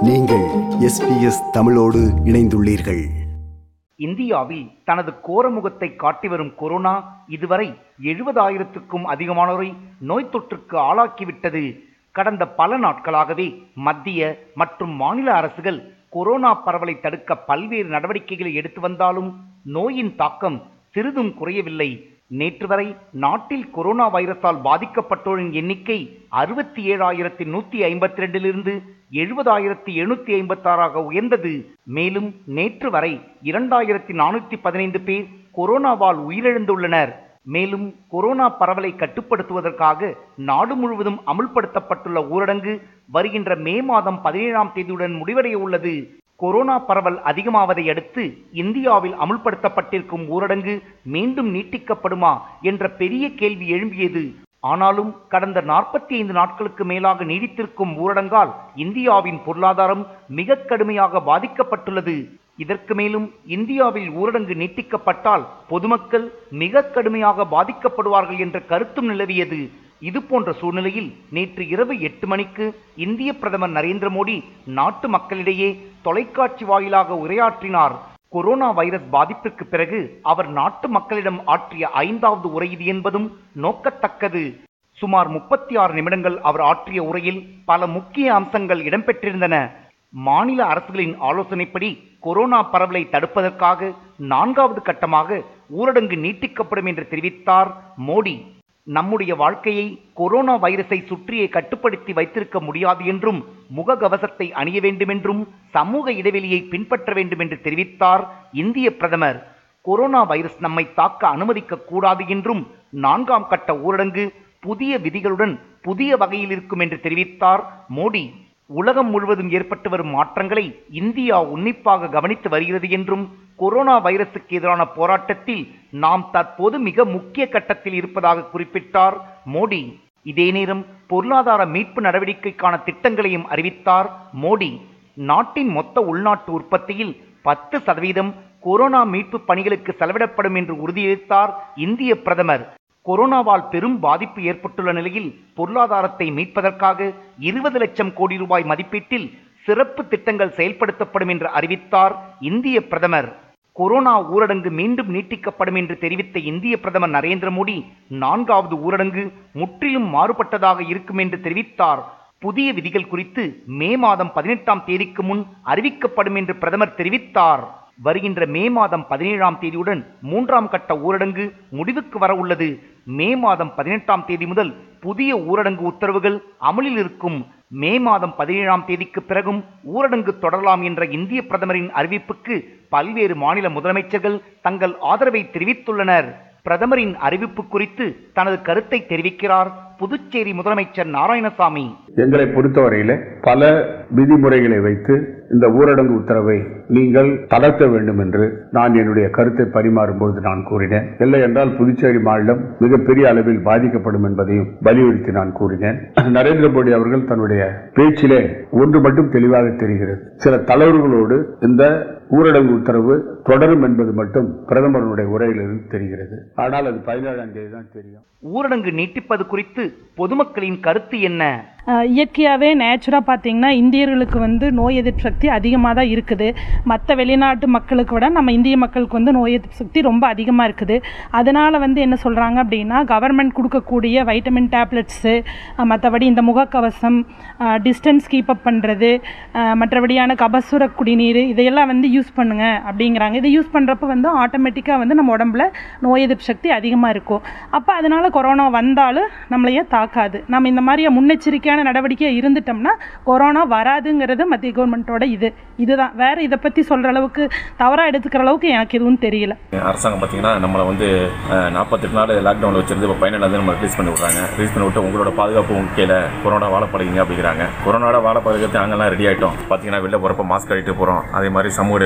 நீங்கள் எஸ்பிஎஸ் தமிழோடு இணைந்துள்ளீர்கள் இந்தியாவில் தனது கோரமுகத்தை காட்டி வரும் கொரோனா இதுவரை எழுபதாயிரத்துக்கும் அதிகமானோரை நோய் தொற்றுக்கு ஆளாக்கிவிட்டது கடந்த பல நாட்களாகவே மத்திய மற்றும் மாநில அரசுகள் கொரோனா பரவலை தடுக்க பல்வேறு நடவடிக்கைகளை எடுத்து வந்தாலும் நோயின் தாக்கம் சிறிதும் குறையவில்லை நேற்று வரை நாட்டில் கொரோனா வைரஸால் பாதிக்கப்பட்டோரின் எண்ணிக்கை அறுபத்தி ஏழாயிரத்தி நூத்தி ஐம்பத்தி ரெண்டிலிருந்து எழுபதாயிரத்தி எழுநூத்தி ஐம்பத்தி ஆறாக உயர்ந்தது மேலும் நேற்று வரை இரண்டாயிரத்தி நானூத்தி பதினைந்து பேர் கொரோனாவால் உயிரிழந்துள்ளனர் மேலும் கொரோனா பரவலை கட்டுப்படுத்துவதற்காக நாடு முழுவதும் அமுல்படுத்தப்பட்டுள்ள ஊரடங்கு வருகின்ற மே மாதம் பதினேழாம் தேதியுடன் முடிவடைய உள்ளது கொரோனா பரவல் அதிகமாவதை அடுத்து இந்தியாவில் அமுல்படுத்தப்பட்டிருக்கும் ஊரடங்கு மீண்டும் நீட்டிக்கப்படுமா என்ற பெரிய கேள்வி எழும்பியது ஆனாலும் கடந்த நாற்பத்தி ஐந்து நாட்களுக்கு மேலாக நீடித்திருக்கும் ஊரடங்கால் இந்தியாவின் பொருளாதாரம் மிக கடுமையாக பாதிக்கப்பட்டுள்ளது இதற்கு மேலும் இந்தியாவில் ஊரடங்கு நீட்டிக்கப்பட்டால் பொதுமக்கள் மிக கடுமையாக பாதிக்கப்படுவார்கள் என்ற கருத்தும் நிலவியது இது போன்ற சூழ்நிலையில் நேற்று இரவு எட்டு மணிக்கு இந்திய பிரதமர் நரேந்திர மோடி நாட்டு மக்களிடையே தொலைக்காட்சி வாயிலாக உரையாற்றினார் கொரோனா வைரஸ் பாதிப்பிற்கு பிறகு அவர் நாட்டு மக்களிடம் ஆற்றிய ஐந்தாவது உரை இது என்பதும் நோக்கத்தக்கது சுமார் முப்பத்தி ஆறு நிமிடங்கள் அவர் ஆற்றிய உரையில் பல முக்கிய அம்சங்கள் இடம்பெற்றிருந்தன மாநில அரசுகளின் ஆலோசனைப்படி கொரோனா பரவலை தடுப்பதற்காக நான்காவது கட்டமாக ஊரடங்கு நீட்டிக்கப்படும் என்று தெரிவித்தார் மோடி நம்முடைய வாழ்க்கையை கொரோனா வைரஸை சுற்றியே கட்டுப்படுத்தி வைத்திருக்க முடியாது என்றும் முகக்கவசத்தை அணிய வேண்டுமென்றும் சமூக இடைவெளியை பின்பற்ற வேண்டும் என்று தெரிவித்தார் இந்திய பிரதமர் கொரோனா வைரஸ் நம்மை தாக்க அனுமதிக்க கூடாது என்றும் நான்காம் கட்ட ஊரடங்கு புதிய விதிகளுடன் புதிய வகையில் இருக்கும் என்று தெரிவித்தார் மோடி உலகம் முழுவதும் ஏற்பட்டு வரும் மாற்றங்களை இந்தியா உன்னிப்பாக கவனித்து வருகிறது என்றும் கொரோனா வைரசுக்கு எதிரான போராட்டத்தில் நாம் தற்போது மிக முக்கிய கட்டத்தில் இருப்பதாக குறிப்பிட்டார் மோடி இதே நேரம் பொருளாதார மீட்பு நடவடிக்கைக்கான திட்டங்களையும் அறிவித்தார் மோடி நாட்டின் மொத்த உள்நாட்டு உற்பத்தியில் பத்து சதவீதம் கொரோனா மீட்பு பணிகளுக்கு செலவிடப்படும் என்று உறுதியளித்தார் இந்திய பிரதமர் கொரோனாவால் பெரும் பாதிப்பு ஏற்பட்டுள்ள நிலையில் பொருளாதாரத்தை மீட்பதற்காக இருபது லட்சம் கோடி ரூபாய் மதிப்பீட்டில் சிறப்பு திட்டங்கள் செயல்படுத்தப்படும் என்று அறிவித்தார் இந்திய பிரதமர் கொரோனா ஊரடங்கு மீண்டும் நீட்டிக்கப்படும் என்று தெரிவித்த இந்திய பிரதமர் நரேந்திர மோடி நான்காவது ஊரடங்கு முற்றிலும் மாறுபட்டதாக இருக்கும் என்று தெரிவித்தார் புதிய விதிகள் குறித்து மே மாதம் பதினெட்டாம் தேதிக்கு முன் அறிவிக்கப்படும் என்று பிரதமர் தெரிவித்தார் வருகின்ற மே மாதம் பதினேழாம் தேதியுடன் மூன்றாம் கட்ட ஊரடங்கு முடிவுக்கு வர உள்ளது மே மாதம் பதினெட்டாம் தேதி முதல் புதிய ஊரடங்கு உத்தரவுகள் அமலில் இருக்கும் மே மாதம் பதினேழாம் தேதிக்கு பிறகும் ஊரடங்கு தொடரலாம் என்ற இந்திய பிரதமரின் அறிவிப்புக்கு பல்வேறு மாநில முதலமைச்சர்கள் தங்கள் ஆதரவை தெரிவித்துள்ளனர் பிரதமரின் அறிவிப்பு குறித்து தனது கருத்தை தெரிவிக்கிறார் புதுச்சேரி முதலமைச்சர் நாராயணசாமி எங்களை பொறுத்தவரையில பல விதிமுறைகளை வைத்து இந்த ஊரடங்கு உத்தரவை நீங்கள் தளர்த்த வேண்டும் என்று நான் என்னுடைய கருத்தை பரிமாறும்போது நான் கூறினேன் இல்லை என்றால் புதுச்சேரி மாநிலம் மிகப்பெரிய அளவில் பாதிக்கப்படும் என்பதையும் வலியுறுத்தி நான் கூறினேன் நரேந்திர மோடி அவர்கள் தன்னுடைய பேச்சிலே ஒன்று மட்டும் தெளிவாக தெரிகிறது சில தளர்வுகளோடு இந்த ஊரடங்கு உத்தரவு தொடரும் என்பது மட்டும் பிரதமருடைய உரையிலிருந்து தெரிகிறது ஆனால் அது பதினேழாம் தேதி தான் தெரியும் ஊரடங்கு நீட்டிப்பது குறித்து பொதுமக்களின் கருத்து என்ன அஹ் இயற்கையாகவே நேச்சுராக பார்த்தீங்கன்னா இந்தியர்களுக்கு வந்து நோய் எதிர்ப்பு சக்தி அதிகமாக தான் இருக்குது மற்ற வெளிநாட்டு மக்களுக்கு விட நம்ம இந்திய மக்களுக்கு வந்து நோய் எதிர்ப்பு சக்தி ரொம்ப அதிகமாக இருக்குது அதனால் வந்து என்ன சொல்கிறாங்க அப்படின்னா கவர்மெண்ட் கொடுக்கக்கூடிய வைட்டமின் டேப்லெட்ஸு மற்றபடி இந்த முகக்கவசம் டிஸ்டன்ஸ் கீப் அப் பண்ணுறது மற்றபடியான கபசுர குடிநீர் இதையெல்லாம் வந்து யூஸ் பண்ணுங்க அப்படிங்கிறாங்க இதை யூஸ் பண்ணுறப்ப வந்து ஆட்டோமேட்டிக்காக வந்து நம்ம உடம்புல நோய் எதிர்ப்பு சக்தி அதிகமாக இருக்கும் அப்போ அதனால் கொரோனா வந்தாலும் நம்மளையே தாக்காது நம்ம இந்த மாதிரி முன்னெச்சரிக்கையான நடவடிக்கையாக இருந்துட்டோம்னா கொரோனா வராதுங்கிறது மத்திய கவர்மெண்ட்டோட இது இதுதான் வேற இதை பற்றி சொல்கிற அளவுக்கு தவறாக எடுத்துக்கிற அளவுக்கு எனக்கு எதுவும் தெரியல அரசாங்கம் பார்த்தீங்கன்னா நம்மளை வந்து நாற்பத்தெட்டு நாள் லாக்டவுனில் வச்சிருந்து இப்போ பதினேழாவது நம்ம ரிலீஸ் பண்ணி விட்றாங்க ரிலீஸ் பண்ணி விட்டு உங்களோட பாதுகாப்பு உங்க கீழே கொரோனா வாழ பழகிங்க அப்படிங்கிறாங்க கொரோனாவோட வாழ பழகிறது நாங்கள்லாம் ரெடி ஆகிட்டோம் பார்த்தீங்கன்னா வெளில போகிறப்ப மாஸ்க் கட்டிட்டு போகிறோம் அதே மாதிரி சமூக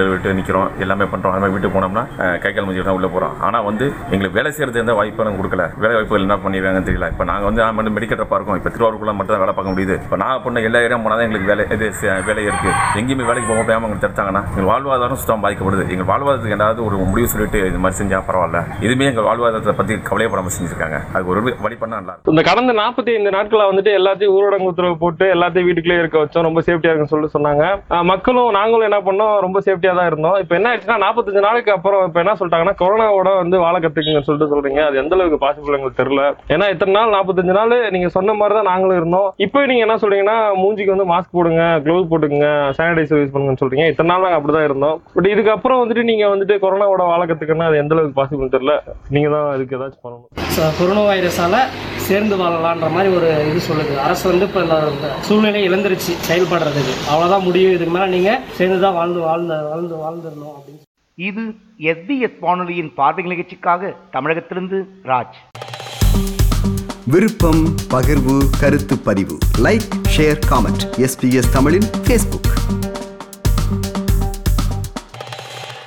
விட்டு நிற்கிறோம் எல்லாமே பண்ணுறோம் அது மாதிரி வீட்டுக்கு போனோம்னா அஹ், கை கால் முடிச்சு தான் உள்ளே போகிறோம் ஆனால் வந்து எங்களுக்கு வேலை செய்கிறது எந்த வாய்ப்பும் எனக்கு கொடுக்கல வேலை வாய்ப்புகள் என்ன பண்ணிடுறாங்கன்னு தெரியல இப்போ நாங்கள் வந்து ஆமாம் மெடிக்கல் ரப்பாக இருக்கோம் இப்போ திருவாரூர்க்குள்ள மட்டும் தான் வேலை பார்க்க முடியுது இப்போ நான் பண்ண எல்லா ஏரியா போனால் தான் எங்களுக்கு வேலை இது ச- வேலை இருக்குது எங்கேயுமே வேலைக்கு போக முடியாமல் எங்களுக்கு தடுத்தாங்கன்னா எங்கள் வாழ்வாதாரம் சுத்தம் பாதிக்கப்படுது எங்கள் வாழ்வாதாரத்துக்கு ஏதாவது ஒரு முடிவு சொல்லிட்டு இது மாதிரி செஞ்சால் பரவாயில்ல இதுவுமே எங்கள் வாழ்வாதாரத்தை பற்றி கவலையப்படாமல் செஞ்சுருக்காங்க அதுக்கு ஒரு வழி பண்ணால் நல்லா இருக்கும். இந்த கடந்த நாற்பத்தி ஐந்து நாட்களா வந்துட்டு எல்லாத்தையும் ஊரடங்கு உத்தரவு போட்டு எல்லாத்தையும் வீட்டுக்குள்ளே இருக்க வச்சோம் ரொம்ப சேஃப்டியா இருக்குன்னு சொல்லிட்டு சொன்னாங்க ஆஹ் மக்களும் நாங்களும் என்ன பண்ணோம் ரொம்ப சேஃப்டியா தான் இருந்தோம் இப்போ என்ன ஆயிடுச்சுன்னா நாற்பத்தஞ்சு நாளுக்கு அப்புறம் இப்போ என்ன சொல்லிட்டாங்கன்னா கொரோனாவோட வந்து வாழ கத்துக்குங்கன்னு சொல்லிட்டு சொல்றீங்க அது எந்த அளவுக்கு பாசிபிள் எங்களுக்கு தெரியல ஏன்னா இத்தனை நாள் நாற்பத்தஞ்சு நாள் நீங்க சொன்ன மாதிரி தான் நாங்களும் இருந்தோம் இப்போ நீங்க என்ன சொல்றீங்கன்னா மூஞ்சிக்கு வந்து மாஸ்க் போடுங்க க்ளோவ் போட்டுக்குங்க சானிடைசர் யூஸ் பண்ணுங்கன்னு சொல்றீங்க இத்தனை நாள் நாங்கள் அப்படிதான் இருந்தோம் பட் இதுக்கப்புறம் வந்துட்டு நீங்க வந்துட்டு கொரோனாவோட வாழ கத்துக்கன்னா அது எந்த அளவுக்கு பாசிபிள் தெரியல நீங்க தான் அதுக்கு ஏதாச்சும் பண்ணணும் ச- கொரோனா வைரஸால் சேர்ந்து வாழலான்ற மாதிரி ஒரு இது சொல்லுது அரசு வந்து இப்போ இந்த இந்த சூழ்நிலை இழந்துருச்சு செயல்படுறதுக்கு அவ்வளோதான் முடியும் இதுக்கு மேலே நீங்கள் சேர்ந்து தான் வாழ்ந்து வாழ்ந்து வாழ்ந்து வாழ்ந்துடணும் அப்படின்னு இது எஸ்பிஎஸ் வானொலியின் பார்வை நிகழ்ச்சிக்காக தமிழகத்திலிருந்து ராஜ் விருப்பம் பகிர்வு கருத்து பதிவு லைக் ஷேர் காமெண்ட் எஸ்பிஎஸ் தமிழின் ஃபேஸ்புக்